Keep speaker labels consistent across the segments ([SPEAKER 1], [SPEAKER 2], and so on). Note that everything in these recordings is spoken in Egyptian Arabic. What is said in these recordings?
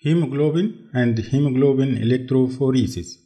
[SPEAKER 1] hemoglobin and hemoglobin electrophoresis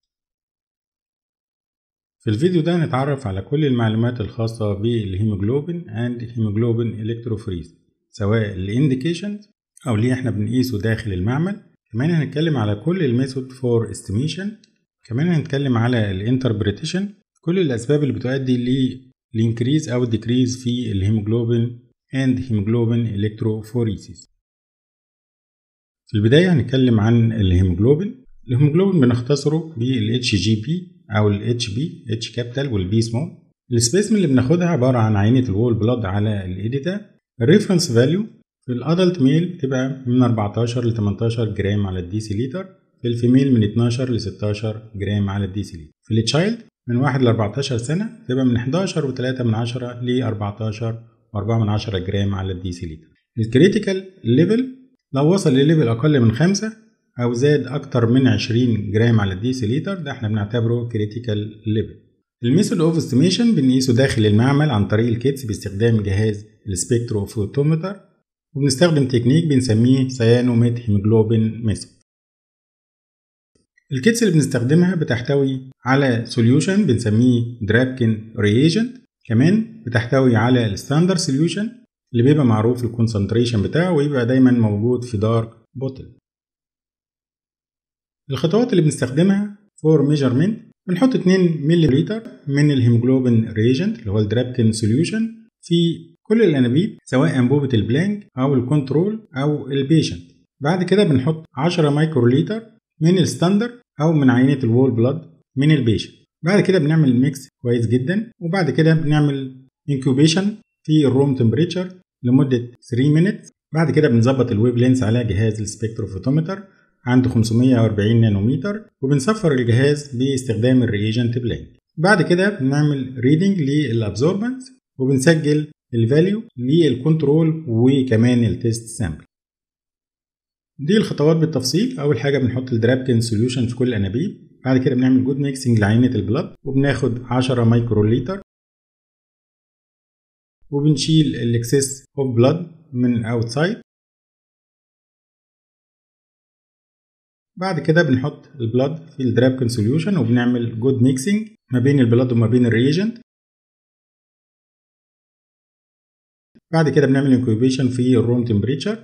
[SPEAKER 1] في الفيديو ده هنتعرف على كل المعلومات الخاصة بالهيموجلوبين and hemoglobin electrophoresis سواء الانديكيشنز أو اللي احنا بنقيسه داخل المعمل كمان هنتكلم على كل الميثود فور استيميشن كمان هنتكلم على الانتربريتيشن كل الأسباب اللي بتؤدي للإنكريز أو الديكريز في الهيموجلوبين and hemoglobin electrophoresis في البداية هنتكلم عن الهيموجلوبين الهيموجلوبين بنختصره بال HGP أو ال HB H كابيتال والبي سمول السبيسمن اللي بناخدها عبارة عن عينة الوول بلاد على الإيديتا الريفرنس فاليو في الأدلت ميل بتبقى من 14 ل 18 جرام على الديسي لتر في الفيميل من 12 ل 16 جرام على الديسي لتر في التشايلد من 1 ل 14 سنة تبقى من 11 و3 من 10 ل 14 و4 من 10 جرام على الديسي لتر الكريتيكال ليفل لو وصل لليفل أقل من 5 أو زاد أكتر من 20 جرام على الديسي لتر ده احنا بنعتبره كريتيكال ليفل الميثود اوف استيميشن بنقيسه داخل المعمل عن طريق الكيتس باستخدام جهاز السبكتروفوتومتر وبنستخدم تكنيك بنسميه سيانوميت هيموجلوبين ميثود الكيتس اللي بنستخدمها بتحتوي على سوليوشن بنسميه درابكن رياجنت كمان بتحتوي على الستاندر سوليوشن اللي بيبقى معروف الكونسنتريشن بتاعه ويبقى دايما موجود في دارك بوتل الخطوات اللي بنستخدمها فور ميجرمنت بنحط 2 ملي لتر من الهيموجلوبين ريجنت اللي هو الدرابكن سوليوشن في كل الانابيب سواء انبوبه البلانك او الكنترول او البيشنت بعد كده بنحط 10 مايكرو لتر من الستاندر او من عينه الوول بلاد من البيشنت بعد كده بنعمل ميكس كويس جدا وبعد كده بنعمل انكوبيشن في الروم تمبريتشر لمده 3 مينتس بعد كده بنظبط الويف لينس على جهاز السبكتروفوتومتر عنده 540 نانومتر وبنصفر الجهاز باستخدام الريجنت بلانك بعد كده بنعمل ريدنج للابزوربنس وبنسجل الفاليو للكنترول وكمان التيست سامبل دي الخطوات بالتفصيل اول حاجه بنحط الدرابكن سوليوشن في كل الانابيب بعد كده بنعمل جود ميكسنج لعينه البلد وبناخد 10 مايكرو لتر وبنشيل الاكسس اوف بلاد من اوتسايد بعد كده بنحط البلاد في الدرابكن سوليوشن وبنعمل جود ميكسنج ما بين البلاد وما بين الريجنت بعد كده بنعمل انكوبيشن في الروم تمبريتشر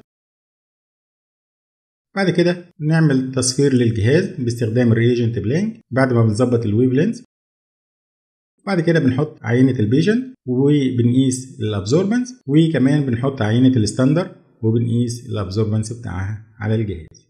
[SPEAKER 1] بعد كده بنعمل تصفير للجهاز باستخدام الريجنت بلانك بعد ما بنظبط الويف لينز بعد كده بنحط عينة البيجنت وبنقيس الابزوربنس وكمان بنحط عينة الستاندر وبنقيس الابزوربنس بتاعها على الجهاز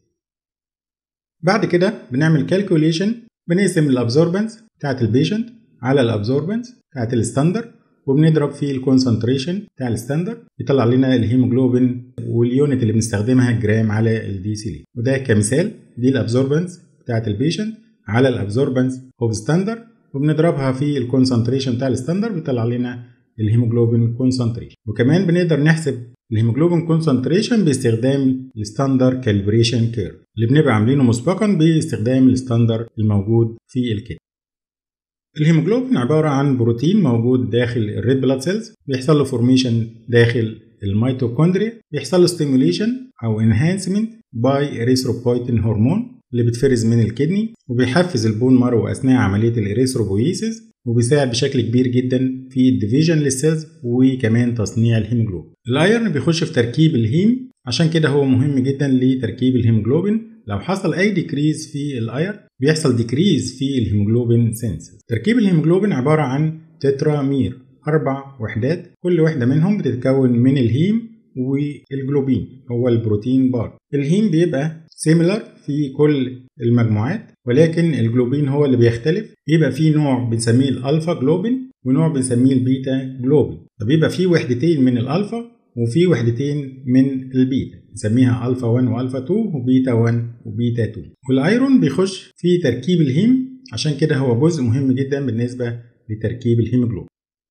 [SPEAKER 1] بعد كده بنعمل كالكوليشن بنقسم الابزوربنس بتاعت البيشنت على الابزوربنس بتاعت الستاندر وبنضرب في الكونسنتريشن بتاع الستاندر يطلع لنا الهيموجلوبين واليونت اللي بنستخدمها جرام على الدي سي لي وده كمثال دي الابزوربنس بتاعت البيشنت على الابزوربنس اوف ستاندر وبنضربها في الكونسنتريشن بتاع الستاندر بيطلع لنا الهيموجلوبين كونسنتريشن وكمان بنقدر نحسب الهيموجلوبين كونسنتريشن باستخدام الستاندر كالبريشن كيرف اللي بنبقى عاملينه مسبقا باستخدام الستاندر الموجود في الكيت الهيموجلوبين عبارة عن بروتين موجود داخل الريد بلاد سيلز بيحصل له فورميشن داخل الميتوكوندريا بيحصل له ستيموليشن او انهانسمنت باي اريثروبويتين هرمون اللي بتفرز من الكدني وبيحفز البون مارو اثناء عمليه الاريثروبويسيس وبيساعد بشكل كبير جدا في الديفيجن للسيلز وكمان تصنيع الهيموجلوبين الايرن بيخش في تركيب الهيم عشان كده هو مهم جدا لتركيب الهيموجلوبين لو حصل اي ديكريز في الايرن بيحصل ديكريز في الهيموجلوبين سينسز تركيب الهيموجلوبين عباره عن تترامير اربع وحدات كل وحده منهم بتتكون من الهيم والجلوبين هو البروتين بار الهيم بيبقى سيميلر في كل المجموعات ولكن الجلوبين هو اللي بيختلف يبقى في نوع بنسميه الالفا جلوبين ونوع بنسميه البيتا جلوبين فبيبقى في وحدتين من الالفا وفي وحدتين من البيتا نسميها الفا 1 والفا 2 وبيتا 1 وبيتا 2 والايرون بيخش في تركيب الهيم عشان كده هو جزء مهم جدا بالنسبه لتركيب الهيموجلوبين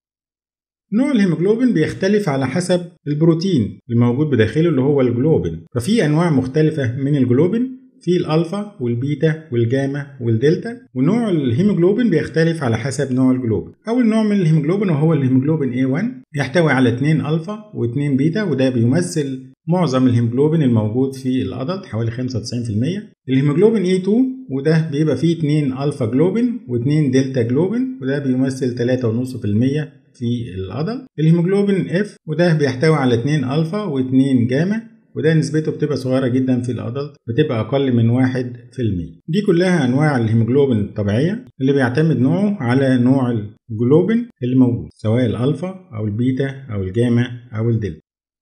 [SPEAKER 1] نوع الهيموجلوبين بيختلف على حسب البروتين الموجود بداخله اللي هو الجلوبين ففي انواع مختلفه من الجلوبين في الالفا والبيتا والجاما والدلتا ونوع الهيموجلوبين بيختلف على حسب نوع الجلوبين اول نوع من الهيموجلوبين وهو الهيموجلوبين A1 يحتوي على 2 الفا و2 بيتا وده بيمثل معظم الهيموجلوبين الموجود في الادلت حوالي 95% الهيموجلوبين A2 وده بيبقى فيه 2 الفا جلوبين و2 دلتا جلوبين وده بيمثل 3.5% في الادلت الهيموجلوبين F وده بيحتوي على 2 الفا و2 جاما وده نسبته بتبقى صغيرة جدا في الأدلت بتبقى أقل من واحد في المية دي كلها أنواع الهيموجلوبين الطبيعية اللي بيعتمد نوعه على نوع الجلوبين اللي موجود سواء الألفا أو البيتا أو الجاما أو الدلتا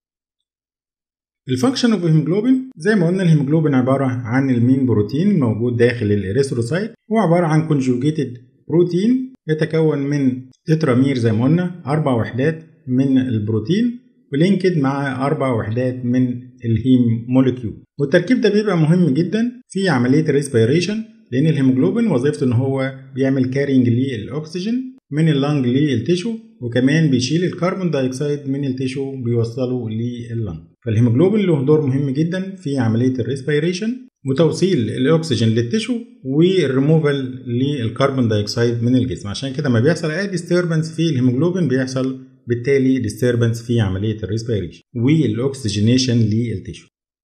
[SPEAKER 1] الفانكشن اوف هيموجلوبين زي ما قلنا الهيموجلوبين عبارة عن المين بروتين الموجود داخل الإريثروسايت هو عبارة عن كونجوجيتد بروتين يتكون من تترامير زي ما قلنا أربع وحدات من البروتين ولينكد مع أربع وحدات من الهيم موليكيول والتركيب ده بيبقى مهم جدا في عملية الريسبيريشن لأن الهيموجلوبين وظيفته إن هو بيعمل كارينج للأكسجين من اللنج للتيشو وكمان بيشيل الكربون دايوكسيد من التيشو بيوصله لللنج فالهيموجلوبين له دور مهم جدا في عملية الريسبيريشن وتوصيل الاكسجين للتشو والريموفال للكربون دايوكسيد من الجسم عشان كده ما بيحصل اي ديستربنس في الهيموجلوبين بيحصل بالتالي ديستربنس في عمليه الريسبيريشن والاكسجينيشن للتشو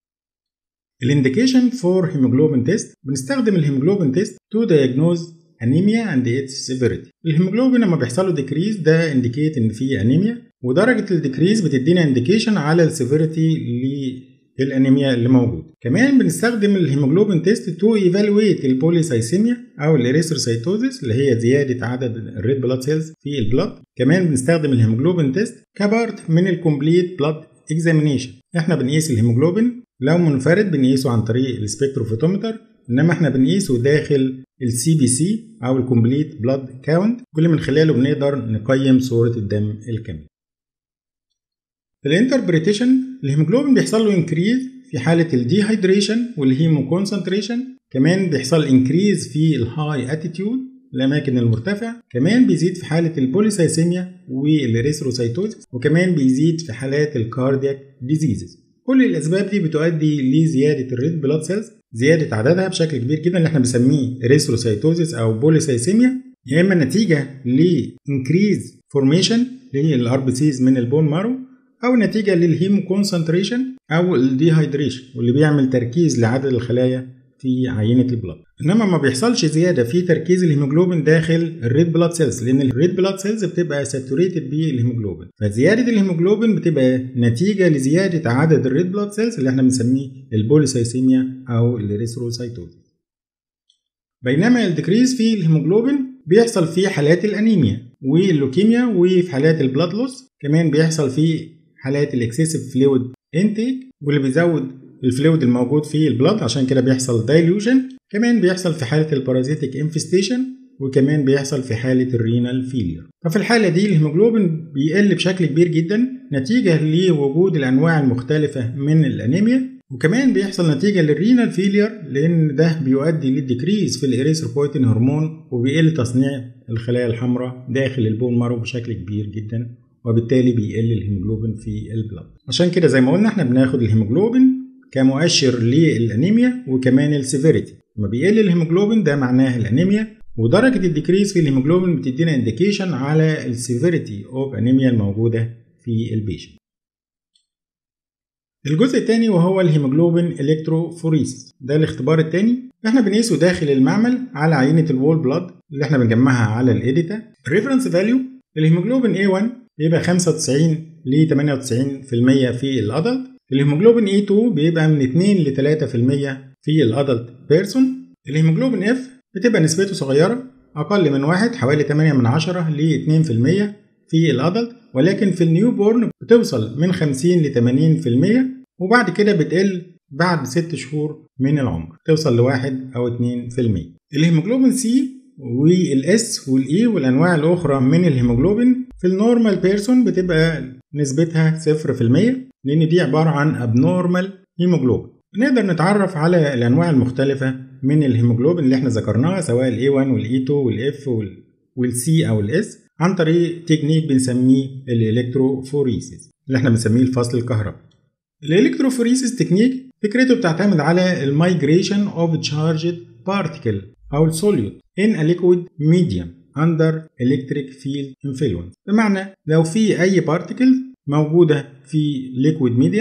[SPEAKER 1] الانديكيشن فور هيموجلوبين تيست بنستخدم الهيموجلوبين تيست تو دايجنوز انيميا اند اتس سيفيريتي الهيموجلوبين لما بيحصل له ديكريز ده انديكيت ان في انيميا ودرجه الديكريز بتدينا انديكيشن على السيفيريتي للانيميا اللي موجود كمان بنستخدم الهيموجلوبين تيست تو ايفالويت البوليسايسيميا او الاريثروسايتوزيس اللي هي زياده عدد الريد بلاد سيلز في البلاد كمان بنستخدم الهيموجلوبين تيست كبارت من الكومبليت بلاد اكزامينيشن احنا بنقيس الهيموجلوبين لو منفرد بنقيسه عن طريق السبكتروفوتومتر انما احنا بنقيسه داخل السي بي سي او الكومبليت بلاد كاونت كل من خلاله بنقدر نقيم صوره الدم الكامله الانتربريتيشن الهيموجلوبين بيحصل له انكريز في حاله الديهايدريشن والهيمو كونسنتريشن كمان بيحصل انكريز في الهاي اتيتيود الاماكن المرتفعه كمان بيزيد في حاله البوليسايسيميا والريثروسايتوز وكمان بيزيد في حالات الكاردياك ديزيزز كل الاسباب دي بتؤدي لزياده الريد بلاد سيلز زياده عددها بشكل كبير جدا اللي احنا بنسميه ريثروسايتوزيس او بوليسايسيميا يا اما نتيجه لانكريز فورميشن للار بي سيز من البون مارو او نتيجه للهيمو كونسنتريشن او الديهايدريشن واللي بيعمل تركيز لعدد الخلايا في عينة البلاد انما ما بيحصلش زياده في تركيز الهيموجلوبين داخل الريد بلاد سيلز لان الريد بلاد سيلز بتبقى ساتوريتد بالهيموجلوبين فزياده الهيموجلوبين بتبقى نتيجه لزياده عدد الريد بلاد سيلز اللي احنا بنسميه البوليسايسيميا او الريثروسايتوز بينما الديكريز في الهيموجلوبين بيحصل في حالات الانيميا واللوكيميا وفي حالات البلاد لوس كمان بيحصل في حالات الاكسسيف فلويد انتيك واللي بيزود الفلويد الموجود في البلاد عشان كده بيحصل دايلوجن كمان بيحصل في حالة البارازيتيك انفستيشن وكمان بيحصل في حالة الرينال فيلير ففي الحالة دي الهيموجلوبين بيقل بشكل كبير جدا نتيجة لوجود الأنواع المختلفة من الأنيميا وكمان بيحصل نتيجة للرينال فيلير لأن ده بيؤدي للديكريز في الإريثروبويتين هرمون وبيقل تصنيع الخلايا الحمراء داخل البون مارو بشكل كبير جدا وبالتالي بيقل الهيموجلوبين في البلاد عشان كده زي ما قلنا احنا بناخد الهيموجلوبين كمؤشر للانيميا وكمان السيفيريتي لما بيقل الهيموجلوبين ده معناه الانيميا ودرجة الديكريز في الهيموجلوبين بتدينا انديكيشن على السيفيريتي اوف انيميا الموجودة في البيشنت الجزء الثاني وهو الهيموجلوبين الكتروفوريسيس ده الاختبار الثاني احنا بنقيسه داخل المعمل على عينة الوول بلاد اللي احنا بنجمعها على الاديتا الريفرنس فاليو الهيموجلوبين A1 بيبقى 95 ل 98% في الادلت الهيموجلوبين E2 بيبقى من 2 ل 3% في الادلت بيرسون الهيموجلوبين F بتبقى نسبته صغيرة أقل من واحد حوالي 8 من 10 ل 2% في الادلت ولكن في النيو بورن بتوصل من 50 ل 80% وبعد كده بتقل بعد 6 شهور من العمر توصل لواحد أو 2% الهيموجلوبين سي والاس والاي والانواع الاخرى من الهيموجلوبين في النورمال بيرسون بتبقى نسبتها 0% لان دي عباره عن ابنورمال هيموجلوبين نقدر نتعرف على الانواع المختلفه من الهيموجلوبين اللي احنا ذكرناها سواء الاي 1 والاي 2 والاف والسي او الاس عن طريق تكنيك بنسميه الالكتروفوريسيس اللي احنا بنسميه الفصل الكهربي الالكتروفوريسيس تكنيك فكرته بتعتمد على المايجريشن اوف تشارجد بارتيكل او السوليوت in a liquid medium under electric field influence بمعنى لو في اي بارتيكل موجودة في liquid medium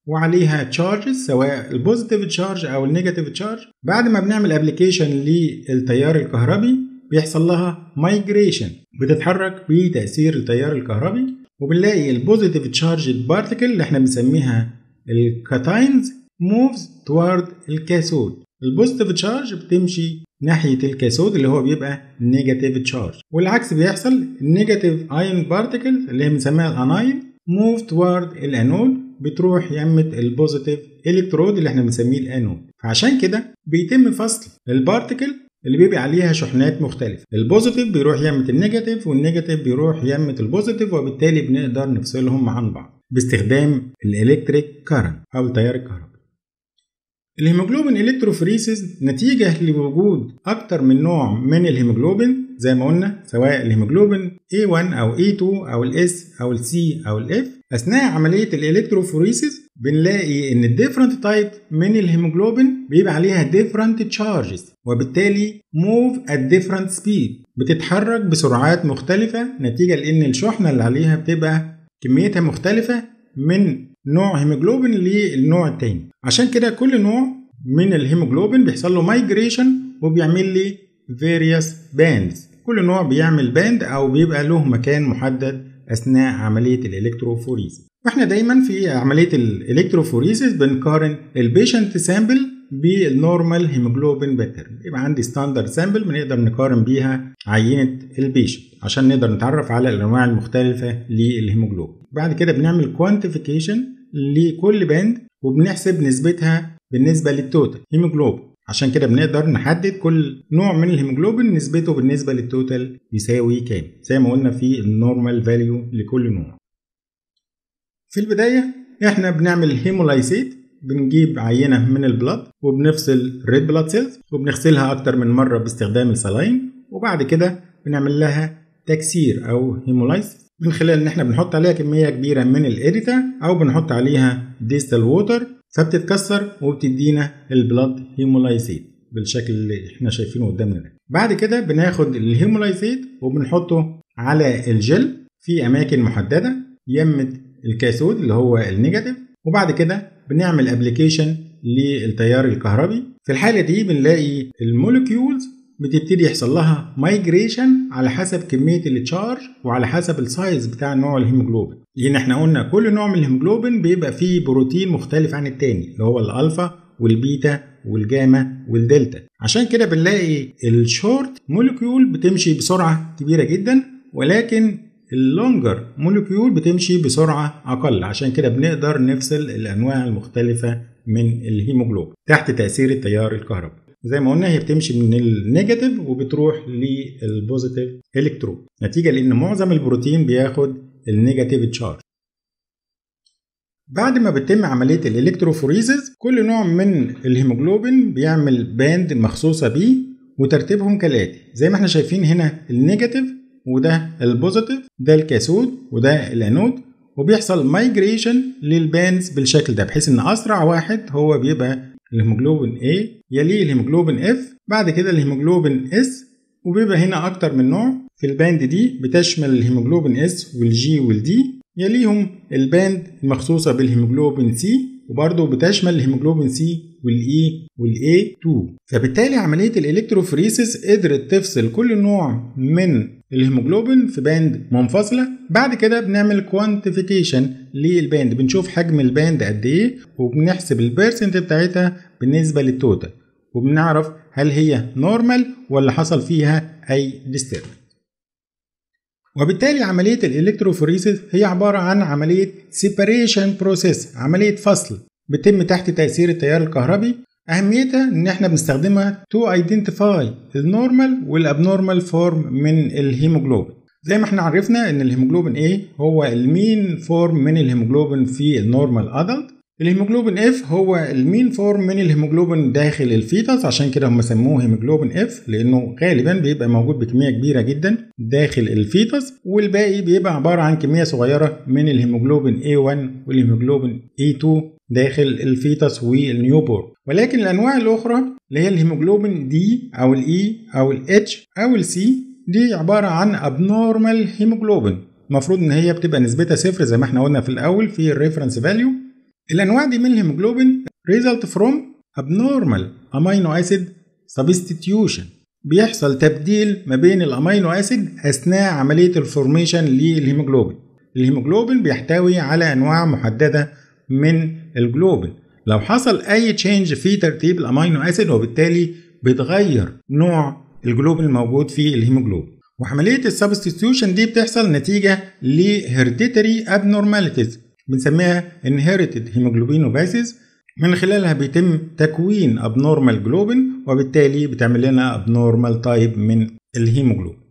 [SPEAKER 1] وعليها تشارجز سواء البوزيتيف تشارج او النيجاتيف تشارج بعد ما بنعمل ابلكيشن للتيار الكهربي بيحصل لها مايجريشن بتتحرك بتاثير التيار الكهربي وبنلاقي البوزيتيف تشارج بارتيكل اللي احنا بنسميها الكاتاينز موفز توارد الكاثود البوزيتيف تشارج بتمشي ناحيه الكاثود اللي هو بيبقى نيجاتيف تشارج والعكس بيحصل النيجاتيف ايون بارتيكلز اللي بنسميها الاناين موف توارد الانود بتروح يمة البوزيتيف الكترود اللي احنا بنسميه الانود فعشان كده بيتم فصل البارتيكل اللي بيبقى عليها شحنات مختلفة البوزيتيف بيروح يمة النيجاتيف والنيجاتيف بيروح يمة البوزيتيف وبالتالي بنقدر نفصلهم عن بعض باستخدام الالكتريك كارنت او التيار الكهربائي الهيموجلوبين الكتروفريسيس نتيجة لوجود أكتر من نوع من الهيموجلوبين زي ما قلنا سواء الهيموجلوبين A1 أو A2 أو ال S أو ال C أو ال F أثناء عملية الإلكتروفوريسيس بنلاقي إن الديفرنت تايب من الهيموجلوبين بيبقى عليها different charges وبالتالي move at different speed بتتحرك بسرعات مختلفة نتيجة لأن الشحنة اللي عليها بتبقى كميتها مختلفة من نوع هيموجلوبين للنوع التاني عشان كده كل نوع من الهيموجلوبين بيحصل له مايجريشن وبيعمل لي various bands كل نوع بيعمل باند او بيبقى له مكان محدد اثناء عمليه الالكتروفوريسيس واحنا دايما في عمليه الالكتروفوريسيس بنقارن البيشنت سامبل بالنورمال هيموجلوبين باترن يبقى عندي ستاندرد سامبل بنقدر نقارن بيها عينه البيشنت عشان نقدر نتعرف على الانواع المختلفه للهيموجلوبين بعد كده بنعمل كوانتيفيكيشن لكل باند وبنحسب نسبتها بالنسبه للتوتال هيموجلوبين عشان كده بنقدر نحدد كل نوع من الهيموجلوبين نسبته بالنسبه للتوتال يساوي كام زي ما قلنا في النورمال فاليو لكل نوع في البدايه احنا بنعمل هيمولايسيت بنجيب عينه من البلد وبنفصل الريد بلاد سيلز وبنغسلها اكتر من مره باستخدام السلاين وبعد كده بنعمل لها تكسير او هيمولايسيس من خلال ان احنا بنحط عليها كميه كبيره من الاديتا او بنحط عليها ديستال ووتر فبتتكسر وبتدينا البلاد هيمولايزيت بالشكل اللي احنا شايفينه قدامنا ده بعد كده بناخد الهيمولايزيت وبنحطه على الجل في اماكن محدده يمة الكاثود اللي هو النيجاتيف وبعد كده بنعمل ابلكيشن للتيار الكهربي في الحاله دي بنلاقي الموليكيولز بتبتدي يحصل لها مايجريشن على حسب كميه التشارج وعلى حسب السايز بتاع نوع الهيموجلوبين لان احنا قلنا كل نوع من الهيموجلوبين بيبقى فيه بروتين مختلف عن التاني اللي هو الالفا والبيتا والجاما والدلتا عشان كده بنلاقي الشورت موليكيول بتمشي بسرعه كبيره جدا ولكن اللونجر موليكيول بتمشي بسرعه اقل عشان كده بنقدر نفصل الانواع المختلفه من الهيموجلوبين تحت تاثير التيار الكهربائي زي ما قلنا هي بتمشي من النيجاتيف وبتروح للبوزيتيف الكترون نتيجه لان معظم البروتين بياخد النيجاتيف تشارج بعد ما بتتم عمليه الالكتروفوريزز كل نوع من الهيموجلوبين بيعمل باند مخصوصه بيه وترتيبهم كالاتي زي ما احنا شايفين هنا النيجاتيف وده البوزيتيف ده الكاثود وده الانود وبيحصل مايجريشن للباندز بالشكل ده بحيث ان اسرع واحد هو بيبقى الهيموجلوبين A يليه الهيموجلوبين F بعد كده الهيموجلوبين S وبيبقى هنا أكتر من نوع في الباند دي بتشمل الهيموجلوبين S والجي والدي يليهم الباند المخصوصة بالهيموجلوبين C وبرضه بتشمل الهيموجلوبين C والإي والإي 2 فبالتالي عملية الإلكتروفريسيس قدرت تفصل كل نوع من الهيموجلوبين في باند منفصلة بعد كده بنعمل كوانتيفيكيشن للباند بنشوف حجم الباند قد ايه وبنحسب البيرسنت بتاعتها بالنسبة للتوتال وبنعرف هل هي نورمال ولا حصل فيها اي ديسترب وبالتالي عملية الإلكتروفوريسيس هي عبارة عن عملية سيباريشن بروسيس عملية فصل بتم تحت تأثير التيار الكهربي أهميتها إن إحنا بنستخدمها تو ايدنتيفاي النورمال والابنورمال فورم من الهيموجلوبين زي ما احنا عرفنا ان الهيموجلوبين A هو المين فورم من الهيموجلوبين في النورمال ادلت الهيموجلوبين F هو المين فورم من الهيموجلوبين داخل الفيتس عشان كده هم سموه هيموجلوبين F لانه غالبا بيبقى موجود بكميه كبيره جدا داخل الفيتس والباقي بيبقى عباره عن كميه صغيره من الهيموجلوبين A1 والهيموجلوبين A2 داخل الفيتس والنيوبورن ولكن الانواع الاخرى اللي هي الهيموجلوبين دي او الاي او الاتش او السي دي عباره عن ابنورمال هيموجلوبين المفروض ان هي بتبقى نسبتها صفر زي ما احنا قلنا في الاول في الريفرنس فاليو الانواع دي من الهيموجلوبين result from abnormal amino acid substitution بيحصل تبديل ما بين الامينو اسيد اثناء عمليه الفورميشن للهيموجلوبين الهيموجلوبين بيحتوي على انواع محدده من الجلوبين لو حصل اي تشينج في ترتيب الامينو اسيد وبالتالي بيتغير نوع الجلوبين الموجود في الهيموجلوبين وعمليه السبستيتيوشن دي بتحصل نتيجه لهيرديتري ابنورماليتيز بنسميها inherited hemoglobinopathies من خلالها بيتم تكوين abnormal جلوبين وبالتالي بتعمل لنا abnormal type من الهيموجلوبين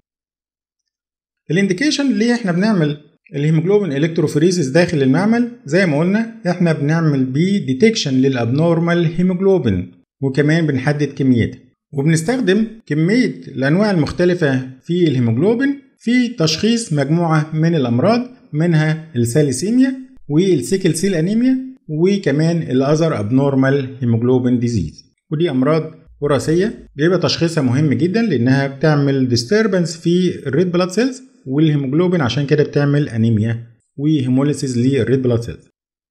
[SPEAKER 1] الانديكيشن ليه احنا بنعمل الهيموجلوبين الكتروفوريسيس داخل المعمل زي ما قلنا احنا بنعمل بيه ديتكشن للابنورمال هيموجلوبين وكمان بنحدد كميتها وبنستخدم كمية الأنواع المختلفة في الهيموجلوبين في تشخيص مجموعة من الأمراض منها الساليسيميا والسيكل سيل أنيميا وكمان الأذر أبنورمال هيموجلوبين ديزيز ودي أمراض وراثية بيبقى تشخيصها مهم جدا لأنها بتعمل ديستربنس في الريد بلاد سيلز والهيموجلوبين عشان كده بتعمل أنيميا وهيموليسيس للريد بلاد سيلز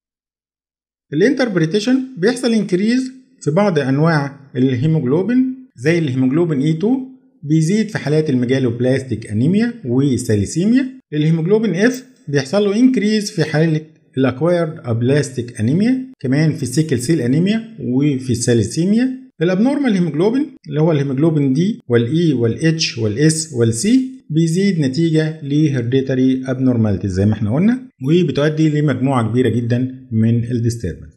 [SPEAKER 1] الانتربريتيشن بيحصل انكريز في بعض انواع الهيموجلوبين زي الهيموجلوبين اي 2 بيزيد في حالات الميجالوبلاستيك انيميا والساليسيميا الهيموجلوبين اف بيحصل له انكريز في حاله الاكوايرد ابلاستيك انيميا كمان في السيكل سيل انيميا وفي الساليسيميا الابنورمال هيموجلوبين اللي هو الهيموجلوبين دي والاي والاتش والاس والسي بيزيد نتيجة لهيرديتري ابنورماليتي زي ما احنا قلنا وبتؤدي لمجموعة كبيرة جدا من الديستربنس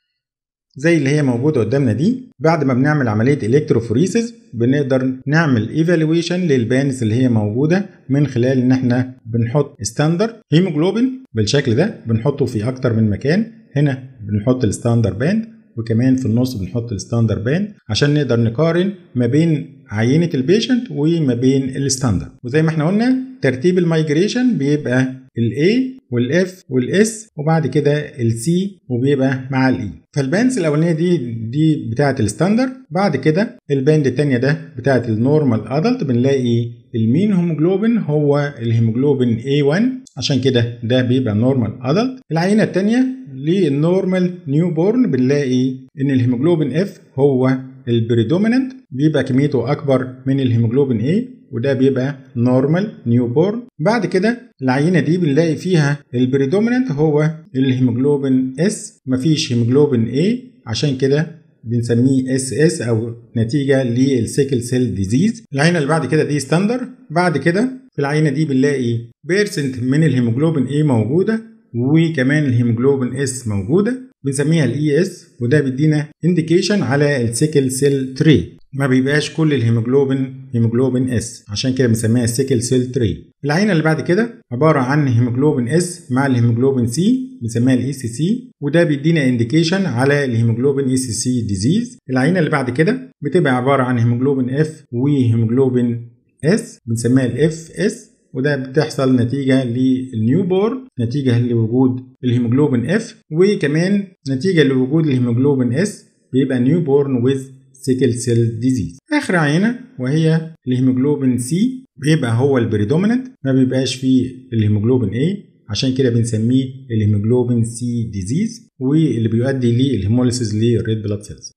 [SPEAKER 1] زي اللي هي موجودة قدامنا دي بعد ما بنعمل عملية الكتروفوريسيس بنقدر نعمل ايفالويشن للبانس اللي هي موجودة من خلال ان احنا بنحط ستاندر هيموجلوبين بالشكل ده بنحطه في اكتر من مكان هنا بنحط الستاندر باند وكمان في النص بنحط الستاندر باند عشان نقدر نقارن ما بين عينة البيشنت وما بين الستاندر وزي ما احنا قلنا ترتيب المايجريشن بيبقى الاي والاف والاس وبعد كده السي وبيبقى مع الاي فالباندز الاولانيه دي دي بتاعه الستاندر بعد كده الباند الثانيه ده بتاعه النورمال ادلت بنلاقي المين هيموجلوبين هو الهيموجلوبين A1 عشان كده ده بيبقى نورمال ادلت العينه الثانيه للنورمال نيو بورن بنلاقي ان الهيموجلوبين اف هو البريدوميننت بيبقى كميته اكبر من الهيموجلوبين A وده بيبقى نورمال نيو بورن بعد كده العينه دي بنلاقي فيها البريدوميننت هو الهيموجلوبين اس مفيش هيموجلوبين A عشان كده بنسميه اس اس او نتيجه للسيكل سيل ديزيز العينه اللي بعد كده دي ستاندر بعد كده في العينه دي بنلاقي بيرسنت من الهيموجلوبين A موجوده وكمان الهيموجلوبين اس موجوده بنسميها الاي اس وده بيدينا انديكيشن على السيكل سيل تري ما بيبقاش كل الهيموجلوبين هيموجلوبين اس عشان كده بنسميها السيكل سيل تري العينه اللي بعد كده عباره عن هيموجلوبين اس مع الهيموجلوبين سي بنسميها الاي سي سي وده بيدينا انديكيشن على الهيموجلوبين اي سي سي ديزيز العينه اللي بعد كده بتبقى عباره عن هيموجلوبين اف وهيموجلوبين اس بنسميها الاف اس وده بتحصل نتيجة للنيو بورن نتيجة لوجود الهيموجلوبين اف وكمان نتيجة لوجود الهيموجلوبين اس بيبقى نيو بورن ويز سيكل سيل ديزيز اخر عينة وهي الهيموجلوبين سي بيبقى هو البريدوميننت ما بيبقاش فيه الهيموجلوبين A عشان كده بنسميه الهيموجلوبين سي ديزيز واللي بيؤدي للهيموليسيس للريد بلاد سيلز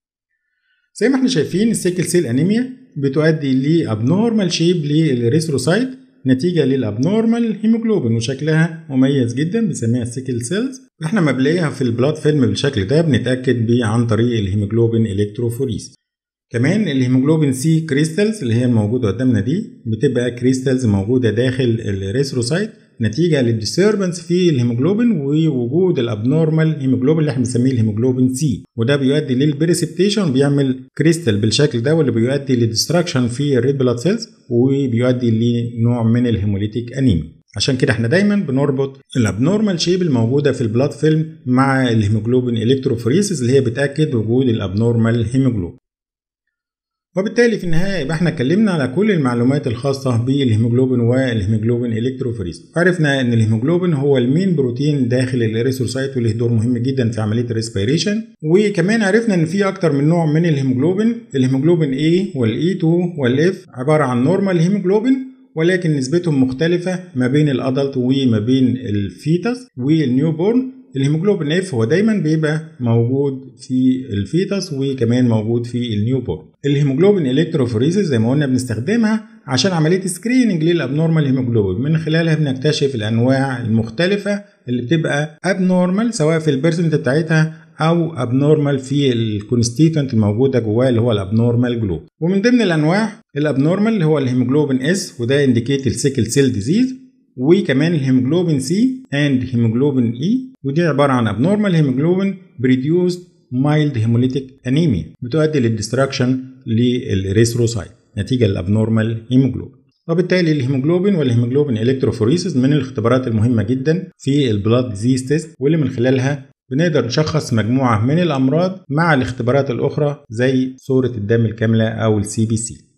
[SPEAKER 1] زي ما احنا شايفين السيكل سيل انيميا بتؤدي لابنورمال شيب للريثروسايت نتيجة للابنورمال هيموجلوبين وشكلها مميز جدا بنسميها السيكل سيلز احنا ما بنلاقيها في البلاد فيلم بالشكل ده بنتأكد بيه عن طريق الهيموجلوبين الكتروفوريس كمان الهيموجلوبين سي كريستالز اللي هي الموجودة قدامنا دي بتبقى كريستالز موجودة داخل الريثروسايت نتيجة للديستربنس في الهيموجلوبين ووجود الابنورمال هيموجلوبين اللي احنا بنسميه الهيموجلوبين سي وده بيؤدي للبريسبتيشن بيعمل كريستال بالشكل ده واللي بيؤدي للدستراكشن في الريد بلاد سيلز وبيؤدي لنوع من الهيموليتيك انيميا عشان كده احنا دايما بنربط الابنورمال شيب الموجوده في البلاد فيلم مع الهيموجلوبين الكتروفوريسيس اللي هي بتاكد وجود الابنورمال هيموجلوبين وبالتالي في النهاية يبقى احنا اتكلمنا على كل المعلومات الخاصة بالهيموجلوبين والهيموجلوبين الكتروفوريس عرفنا ان الهيموجلوبين هو المين بروتين داخل الاريثروسايت وله دور مهم جدا في عملية الريسبيريشن وكمان عرفنا ان في اكتر من نوع من الهيموجلوبين الهيموجلوبين A والاي 2 والاف عبارة عن نورمال هيموجلوبين ولكن نسبتهم مختلفة ما بين الادلت وما بين الفيتس والنيو بورن الهيموجلوبين اف هو دايما بيبقى موجود في الفيتس وكمان موجود في النيو بورن الهيموجلوبين الكتروفوريسيس زي ما قلنا بنستخدمها عشان عمليه سكريننج للابنورمال هيموجلوبين من خلالها بنكتشف الانواع المختلفه اللي بتبقى ابنورمال سواء في البرسنت بتاعتها او ابنورمال في الكونستيتنت الموجوده جواه اللي هو الابنورمال جلوب ومن ضمن الانواع الابنورمال اللي هو الهيموجلوبين اس وده انديكيت السيكل سيل ديزيز وكمان الهيموجلوبين سي اند هيموجلوبين اي ودي عباره عن ابنورمال هيموجلوبين بريديوسد مايلد هيموليتيك انيميا بتؤدي للدستراكشن للريثروسايت نتيجه للابنورمال هيموجلوبين وبالتالي الهيموجلوبين والهيموجلوبين الكتروفوريسيس من الاختبارات المهمه جدا في البلاد ديزيز تيست واللي من خلالها بنقدر نشخص مجموعة من الأمراض مع الاختبارات الأخرى زي صورة الدم الكاملة أو السي بي سي